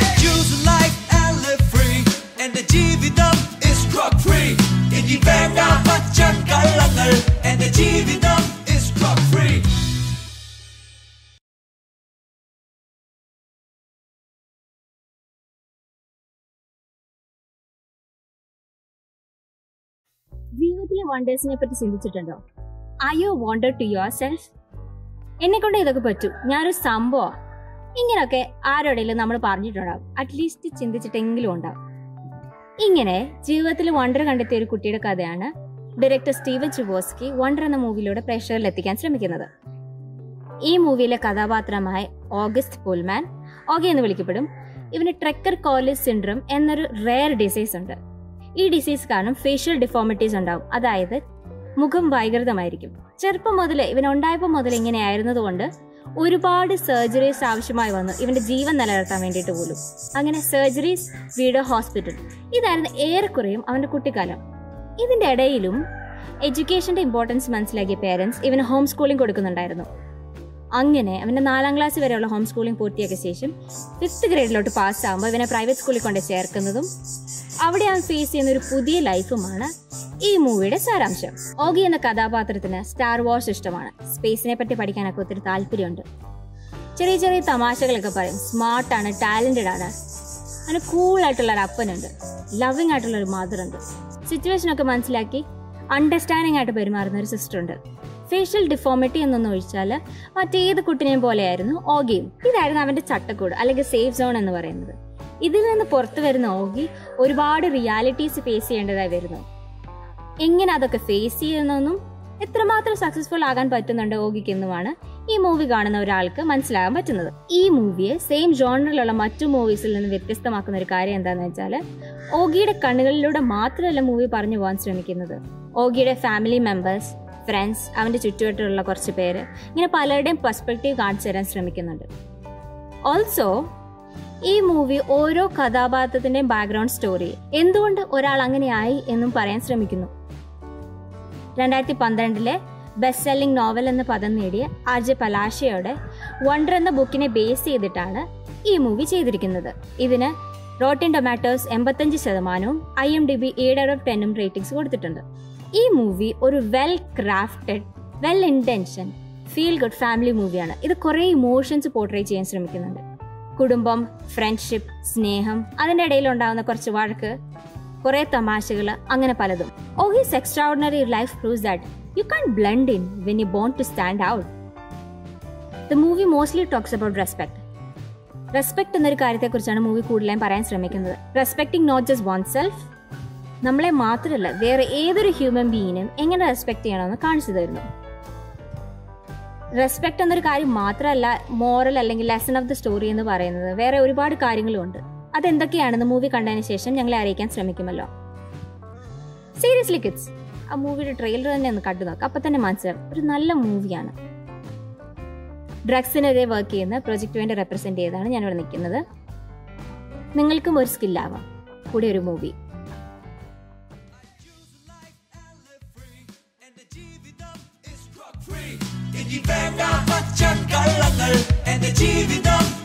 Choose life and live free. എന്റെ ജീവിതം is drug free. ഇനി വേണ്ട പച്ച കള്ളങ്ങൾ. എന്റെ ജീവിതം is drug free. ജീവിതത്തിലെ വണ്ടേഴ്സിനെ പറ്റി ചിന്തിച്ചിട്ടുണ്ടോ I you wanted to yourself എന്നെ കൊണ്ട് ഇതൊക്കെ പറ്റും ഞാനൊരു സംഭവം ഇങ്ങനെയൊക്കെ ആരോടെങ്കിലും നമ്മൾ പറഞ്ഞിട്ടുണ്ടാവും അറ്റ്ലീസ്റ്റ് ചിന്തിച്ചിട്ടെങ്കിലും ഉണ്ടാവും ഇങ്ങനെ ജീവിതത്തിൽ വണ്ടർ കണ്ടെത്തിയ ഒരു കുട്ടിയുടെ കഥയാണ് ഡയറക്ടർ സ്റ്റീവൻ ചുബോസ്കി വണ്ടർ എന്ന മൂവിയിലൂടെ പ്രേക്ഷകരിൽ എത്തിക്കാൻ ശ്രമിക്കുന്നത് ഈ മൂവിയിലെ കഥാപാത്രമായ ഓഗസ്റ്റ് പുൽമാൻ ഓഗെ എന്ന് വിളിക്കപ്പെടും ഇവന് ട്രെക്കർ കോലേജ് സിൻഡ്രം എന്നൊരു റെയർ ഡിസീസ് ഉണ്ട് ഈ ഡിസീസ് കാരണം ഫേഷ്യൽ ഡിഫോമിറ്റീസ് ഉണ്ടാവും അതായത് മുഖം വൈകൃതമായിരിക്കും ചെറുപ്പം മുതൽ ഇവൻ ഉണ്ടായപ്പോൾ മുതൽ ഇങ്ങനെ ആയിരുന്നതുകൊണ്ട് ഒരുപാട് സർജറീസ് ആവശ്യമായി വന്നു ഇവന്റെ ജീവൻ നിലനിർത്താൻ വേണ്ടിയിട്ട് പോലും അങ്ങനെ സർജറീസ് വീട് ഹോസ്പിറ്റൽ ഇതായിരുന്നു ഏറെക്കുറയും അവന്റെ കുട്ടിക്കാലം ഇതിന്റെ ഇടയിലും എഡ്യൂക്കേഷന്റെ ഇമ്പോർട്ടൻസ് മനസ്സിലാക്കിയ പേരൻസ് ഇവന് ഹോം സ്കൂളിംഗ് കൊടുക്കുന്നുണ്ടായിരുന്നു അങ്ങനെ അവന്റെ നാലാം ക്ലാസ് വരെയുള്ള ഹോം സ്കൂളിംഗ് പൂർത്തിയാക്കിയ ശേഷം ഫിഫ്ത്ത് ഗ്രേഡിലോട്ട് പാസ് ആകുമ്പോൾ ഇവനെ പ്രൈവറ്റ് സ്കൂളിൽ കൊണ്ട് ചേർക്കുന്നതും അവിടെ അവൻ ഫേസ് ചെയ്യുന്ന ഒരു പുതിയ ലൈഫുമാണ് ഈ മൂവിയുടെ സാരാംശം ഓഗി എന്ന കഥാപാത്രത്തിന് സ്റ്റാർ വാർസ് ഇഷ്ടമാണ് സ്പേസിനെ പറ്റി പഠിക്കാനൊക്കെ ഒത്തിരി താല്പര്യമുണ്ട് ചെറിയ ചെറിയ തമാശകളൊക്കെ പറയും സ്മാർട്ടാണ് ടാലന്റഡ് ആണ് അങ്ങനെ കൂൾ ആയിട്ടുള്ള ഒരു അപ്പനുണ്ട് ലവിങ് ആയിട്ടുള്ള ഒരു മദർ ഉണ്ട് സിറ്റുവേഷൻ ഒക്കെ മനസ്സിലാക്കി അണ്ടർസ്റ്റാൻഡിംഗ് ആയിട്ട് പെരുമാറുന്ന ഒരു സിസ്റ്റർ ഉണ്ട് ഫേഷ്യൽ ഡിഫോമിറ്റി എന്നൊന്നും ഒഴിച്ചാൽ മറ്റേത് കുട്ടിനെയും പോലെയായിരുന്നു ഓഗിയും ഇതായിരുന്നു അവന്റെ ചട്ടക്കൂട് അല്ലെങ്കിൽ സേഫ് സോൺ എന്ന് പറയുന്നത് ഇതിൽ നിന്ന് പുറത്തു വരുന്ന ഓഗി ഒരുപാട് റിയാലിറ്റീസ് ഫേസ് ചെയ്യേണ്ടതായി വരുന്നു എങ്ങനെ അതൊക്കെ ഫേസ് ചെയ്യുന്നെന്നും എത്രമാത്രം സക്സസ്ഫുൾ ആകാൻ പറ്റുന്നുണ്ട് ഓഗിക്കെന്നുമാണ് ഈ മൂവി കാണുന്ന ഒരാൾക്ക് മനസ്സിലാകാൻ പറ്റുന്നത് ഈ മൂവിയെ സെയിം ജോണറിലുള്ള മറ്റു മൂവീസിൽ നിന്ന് വ്യത്യസ്തമാക്കുന്ന ഒരു കാര്യം എന്താണെന്ന് വെച്ചാൽ ഓഗിയുടെ കണ്ണുകളിലൂടെ മാത്രമല്ല മൂവി പറഞ്ഞു പോകാൻ ശ്രമിക്കുന്നത് ഓഗിയുടെ ഫാമിലി മെമ്പേഴ്സ് ഫ്രണ്ട്സ് അവന്റെ ചുറ്റുവട്ടമുള്ള കുറച്ച് പേര് ഇങ്ങനെ പലരുടെയും പെർസ്പെക്റ്റീവ് കാണിച്ചു തരാൻ ശ്രമിക്കുന്നുണ്ട് ഓൾസോ ഈ മൂവി ഓരോ കഥാപാത്രത്തിന്റെയും ബാക്ക്ഗ്രൗണ്ട് സ്റ്റോറി എന്തുകൊണ്ട് ഒരാൾ അങ്ങനെയായി എന്നും പറയാൻ ശ്രമിക്കുന്നു രണ്ടായിരത്തി പന്ത്രണ്ടിലെ ബെസ്റ്റ് സെല്ലിംഗ് നോവൽ എന്ന പദം നേടിയ ആർ ജെ പലാശയുടെ വണ്ടർ എന്ന ബുക്കിനെ ബേസ് ചെയ്തിട്ടാണ് ഈ മൂവി ചെയ്തിരിക്കുന്നത് ഇതിന് റോട്ടിൻ ടൊമാറ്റോസ് എൺപത്തഞ്ച് ശതമാനവും ഐ എം ഡി ബി ഏഴ് ഔട്ട് ഓഫ് ടെന്നും റേറ്റിംഗ്സ് കൊടുത്തിട്ടുണ്ട് ഈ മൂവി ഒരു well crafted well intention feel good family മൂവിയാണ് ഇത് കുറേ ഇമോഷൻസ് പോർട്രേ ചെയ്യാൻ ശ്രമിക്കുന്നുണ്ട് കുടുംബം ഫ്രണ്ട്ഷിപ്പ് സ്നേഹം അതിൻ്റെ ഇടയിൽ ഉണ്ടാകുന്ന കുറച്ച് വഴക്ക് കുറെ തമാശകൾ അങ്ങനെ പലതും oh his extraordinary life proves that you can blend in when you bound to stand out the movie mostly talks about respect respect എന്നൊരു കാര്യത്തെക്കുറിച്ചാണ് മൂവി കൂടുതലായും പറയാൻ ശ്രമിക്കുന്നത് respecting not just one self നമ്മളെ മാത്രമല്ല വേറെ ഏതൊരു ഹ്യൂമൻ ബീയിനും എങ്ങനെ റെസ്പെക്ട് ചെയ്യണമെന്ന് കാണിച്ചു തരുന്നു റെസ്പെക്ട് എന്നൊരു കാര്യം മാത്രമല്ല മോറൽ അല്ലെങ്കിൽ ലെസൺ ഓഫ് ദ സ്റ്റോറി എന്ന് പറയുന്നത് വേറെ ഒരുപാട് കാര്യങ്ങളുമുണ്ട് അതെന്തൊക്കെയാണെന്ന് മൂവി കണ്ടതിന് ശേഷം ഞങ്ങളെ അറിയിക്കാൻ ശ്രമിക്കുമല്ലോ സീരിയസ്ലി കിഡ്സ് ആ മൂവിയുടെ ട്രെയിലർ തന്നെ ഒന്ന് കണ്ടു നോക്കാം അപ്പൊ തന്നെ മനസ്സിലാവും ഒരു നല്ല മൂവിയാണ് ഡ്രഗ്സിനെതിരെ വർക്ക് ചെയ്യുന്ന പ്രൊജക്ട് വേണ്ടി റെപ്രസെന്റ് ചെയ്താണ് ഞാനിവിടെ നിൽക്കുന്നത് നിങ്ങൾക്കും ഒരു സ്കില്ലാവാം കൂടി ഒരു മൂവി എന്റെ ജീവിതം is drug free. ഇനി വേണ്ട പച്ച കള്ളങ്ങൾ. എന്റെ ജീവിതം